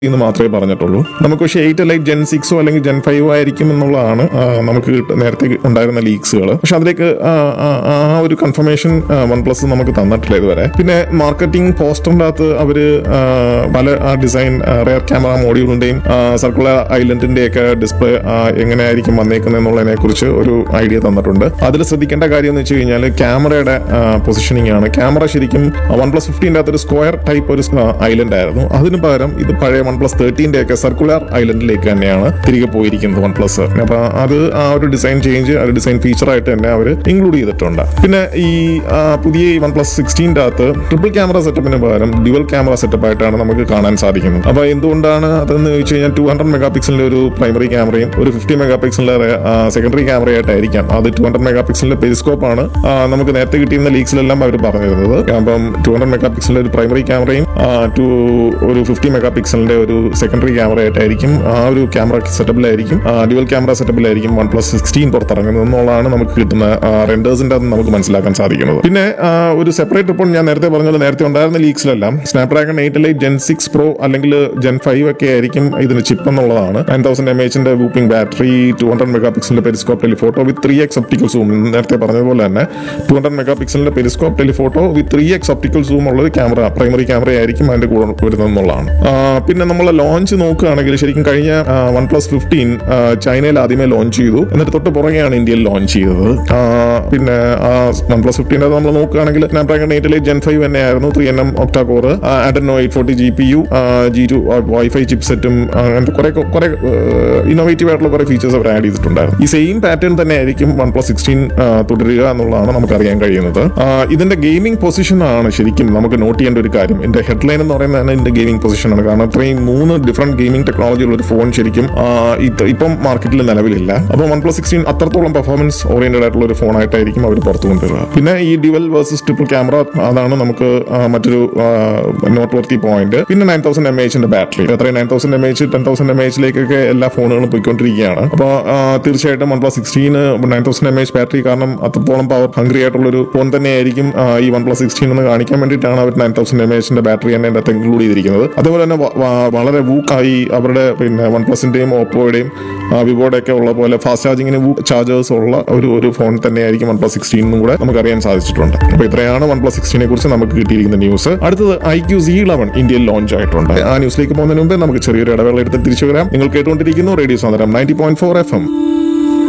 എന്ന് മാത്രമേ പറഞ്ഞിട്ടുള്ളൂ നമുക്ക് പക്ഷേ എയ്റ്റ് ലൈറ്റ് ജെൻ സിക്സോ അല്ലെങ്കിൽ ജെൻ ഫൈവോ ആയിരിക്കും എന്നുള്ളതാണ് ആ, നമുക്ക് കിട്ട- നേരത്തെ ഉണ്ടായിരുന്ന ലീക്സുകൾ പക്ഷെ അതിലേക്ക് ആ, ആ, ആ ഒരു കൺഫർമേഷൻ വൺ പ്ലസ് നമുക്ക് തന്നിട്ടില്ല ഇതുവരെ പിന്നെ മാർക്കറ്റിംഗ് പോസ്റ്ററിന്റെ അകത്ത് അവര് ആ, പല ഡിസൈൻ റെയർ ക്യാമറ മോഡ്യൂളിന്റെയും സർക്കുലർ ഐലൻഡിന്റെ ഒക്കെ ഡിസ്പ്ലേ എങ്ങനെയായിരിക്കും വന്നേക്കുന്നത് എന്നുള്ളതിനെ കുറിച്ച് ഒരു ഐഡിയ തന്നിട്ടുണ്ട് അതിൽ ശ്രദ്ധിക്കേണ്ട കാര്യം എന്ന് വെച്ച് കഴിഞ്ഞാൽ ക്യാമറയുടെ പൊസിഷനിങ് ആണ് ക്യാമറ ശരിക്കും വൺ പ്ലസ് ഫിഫ്റ്റീൻ്റെ അകത്ത് ഒരു സ്ക്വയർ ടൈപ്പ് ഒരു ഐലൻഡ് ആയിരുന്നു അതിന് പകരം ഇത് പഴയ വൺ പ്ലസ് തേർട്ടീൻ്റെ ഒക്കെ സർക്കുലർ ഐലൻഡിലേക്ക് തന്നെയാണ് തിരികെ പോയിരിക്കുന്നത് വൺ പ്ലസ് അപ്പൊ അത് ആ ഒരു ഡിസൈൻ ചേഞ്ച് ആ ഒരു ഡിസൈൻ ഫീച്ചറായിട്ട് തന്നെ അവർ ഇൻക്ലൂഡ് ചെയ്തിട്ടുണ്ട് പിന്നെ ഈ ആ, പുതിയ ഈ വൺ പ്ലസ് സിക്സ്റ്റീൻ്റെ അകത്ത് ട്രിപ്പിൾ ക്യാമറ സെറ്റപ്പിന് പകരം ഡ്യുവൽ ക്യാമറ സെറ്റപ്പ് ആയിട്ടാണ് നമുക്ക് കാണാൻ സാധിക്കുന്നത് അപ്പൊ എന്തുകൊണ്ടാണ് അതെന്ന് ചോദിച്ചു കഴിഞ്ഞാൽ ടു ഹൺഡ്രഡ് മെഗാ പിക്സലിന്റെ ഒരു പ്രൈമറി ക്യാമറയും ഒരു ഫിഫ്റ്റി മെഗാ പിക്സലിന്റെ സെക്കൻഡറി ക്യാമറയായിട്ടായിരിക്കാം അത് ടു ഹൺഡ്രഡ് മെഗാ പിക്സലിന്റെ പെരിസ്കോപ്പ് ആണ് ആ, നമുക്ക് നേരത്തെ കിട്ടിയിരുന്ന ലീക്സിലെല്ലാം അവർ പറഞ്ഞിരുന്നത് അപ്പം ടു ഹൺഡ്രഡ് മെഗാ പിക്സലിന്റെ ഒരു പ്രൈമറി ക്യാമറയും ടു ഒരു ഫിഫ്റ്റി മെഗാ പിക്സലിന്റെ ഒരു സെക്കൻഡറി ക്യാമറ ആയിട്ടായിരിക്കും ആ ഒരു ക്യാമറ സെറ്റപ്പിലായിരിക്കും ഡ്യുവൽ ക്യാമറ സെറ്റപ്പിലായിരിക്കും വൺ പ്ലസ് സിക്സ്റ്റീൻ പുറത്തിറങ്ങുന്നത് എന്നുള്ളതാണ് നമുക്ക് കിട്ടുന്ന റെൻഡേഴ്സിന്റെ അത് നമുക്ക് മനസ്സിലാക്കാൻ സാധിക്കുന്നത് പിന്നെ ആ, ഒരു സെപ്പറേറ്റ് റിപ്പോർട്ട് ഞാൻ നേരത്തെ പറഞ്ഞത് നേരത്തെ ഉണ്ടായിരുന്ന ലീക്സിലെല്ലാം Snapdragon eight elite gen six pro അല്ലെങ്കിൽ ജെൻ ഫൈവ് ഒക്കെ ആയിരിക്കും ഇതിന് ചിപ്പ് എന്നുള്ളതാണ് നയൻ തൗസൻഡ് എം എച്ചിന്റെ whopping battery two hundred mega പിക്സലിന്റെ periscope telephoto with three X optical zoom നേരത്തെ പറഞ്ഞതുപോലെ തന്നെ ടു ഹൺഡ്രഡ് മെഗാ പിക്സലിന്റെ periscope telephoto with three X optical zoom ഉള്ള ഒരു ക്യാമറ പ്രൈമറി ക്യാമറ ആയിരിക്കും അതിന്റെ കൂടെ വരുന്നത് എന്നുള്ളതാണ് ആ, പിന്നെ നമ്മൾ ലോഞ്ച് നോക്കുകയാണെങ്കിൽ ശരിക്കും കഴിഞ്ഞ വൺ പ്ലസ് ഫിഫ്റ്റീൻ ചൈനയിൽ ആദ്യമേ ലോഞ്ച് ചെയ്തു എന്നിട്ട് തൊട്ട് പുറകെയാണ് ഇന്ത്യയിൽ ലോഞ്ച് ചെയ്തത് ആ, പിന്നെ വൺ പ്ലസ് ഫിഫ്റ്റീൻ്റെ നമ്മൾ നോക്കുകയാണെങ്കിൽ സ്നാപ്ഡ്രാഗൺ എയ്റ്റിലെ ജെൻ ഫൈവ് തന്നെയായിരുന്നു three N M octa core Adreno eight forty G P U G two wifi chip സെറ്റും അങ്ങനത്തെ കുറെ കുറെ ഇന്നോവേറ്റീവ് ആയിട്ടുള്ള കുറെ ഫീച്ചേഴ്സ് അവർ ആഡ് ചെയ്തിട്ടുണ്ടായിരുന്നു ഈ സെയിം പാറ്റേൺ തന്നെ ആയിരിക്കും വൺ പ്ലസ് സിക്സ്റ്റീൻ തുടരുക എന്നുള്ളതാണ് നമുക്ക് അറിയാൻ കഴിയുന്നത് ആ, ഇതിന്റെ ഗെയിമിംഗ് പൊസിഷൻ ആണ് ശരിക്കും നമുക്ക് നോട്ട് ചെയ്യേണ്ട ഒരു കാര്യം ഇതിന്റെ ഹെഡ്ലൈൻ എന്ന് പറയുന്നത് തന്നെ ഇതിന്റെ ഗെയിമിംഗ് പൊസിഷനാണ് കാരണം അത്രയും മൂന്ന് ഡിഫറെന്റ് ഗെയിമിംഗ് ടെക്നോളജി ഉള്ള ഒരു ഫോൺ ശരിക്കും ആ, ഇത് ഇപ്പം മാർക്കറ്റിൽ നിലവിലില്ല അപ്പോൾ വൺ പ്ലസ് സിക്സ്റ്റീൻ അത്രത്തോളം പെർഫോമൻസ് ഓറിയന്റഡ് ആയിട്ടുള്ള ഒരു ഫോൺ ആയിട്ടായിരിക്കും അവർ പുറത്തു കൊണ്ടുവരിക പിന്നെ ഈ ഡ്യുവൽ വേഴ്സസ് ട്രിപ്പിൾ ക്യാമറ അതാണ് നമുക്ക് ആ, മറ്റൊരു നോട്ട് വർത്തി പോയിന്റ് പിന്നെ നയൻ തൗസൻഡ് എം എച്ചിന്റെ ബാറ്ററി എത്രയും nine thousand M H ten thousand M എച്ചിലേക്കൊക്കെ എല്ലാ ഫോണുകളും പോയിക്കൊണ്ടിരിക്കുകയാണ് അപ്പോൾ തീർച്ചയായിട്ടും വൺ പ്ലസ് സിക്സ്റ്റീന് nine thousand M H battery കാരണം അത്രത്തോളം പവർ ഹംഗ്രി ആയിട്ടുള്ള ഒരു ഫോൺ തന്നെയായിരിക്കും ആ, ഈ വൺ പ്ലസ് സിക്സ്റ്റീൻ എന്ന് കാണിക്കാൻ വേണ്ടിയിട്ടാണ് അവർ നയൻ തൗസൻഡ് എം എച്ചിന്റെ ബാറ്ററി തന്നെ അതിനകത്ത് ഇൻക്ലൂഡ് ചെയ്തിരിക്കുന്നത് അതുപോലെ തന്നെ വ- വ- വളരെ വൂക്കായി അവരുടെ പിന്നെ വൺ പ്ലസിന്റെയും ഓപ്പോയുടെയും വിവോയുടെ ഒക്കെ ഉള്ള പോലെ ഫാസ്റ്റ് ചാർജിങ്ങിന് ചാർജേഴ്സ് ഉള്ള ഒരു ഒരു ഫോൺ തന്നെയായിരിക്കും വൺ പ്ലസ് സിക്സ്റ്റീനും കൂടെ നമുക്ക് അറിയാൻ സാധിച്ചിട്ടുണ്ട് അപ്പോൾ ഇത്രയാണ് വൺ പ്ലസ് സിക്സ്റ്റീനെ കുറിച്ച് നമുക്ക് കിട്ടിയിരിക്കുന്ന ന്യൂസ് അടുത്തത് ഐ ക്യു സി ഇലവൻ ഇന്ത്യയിൽ ലോഞ്ച് ആയിട്ടുണ്ട് ആ ന്യൂസിലേക്ക് പോകുന്നതിന് മുമ്പ് നമുക്ക് ചെറിയൊരു ഇടവേള എടുത്ത് തിരിച്ചു വരാം നിങ്ങൾ കേട്ടുകൊണ്ടിരിക്കുന്നു റേഡിയോ സാധനം ninety point four F M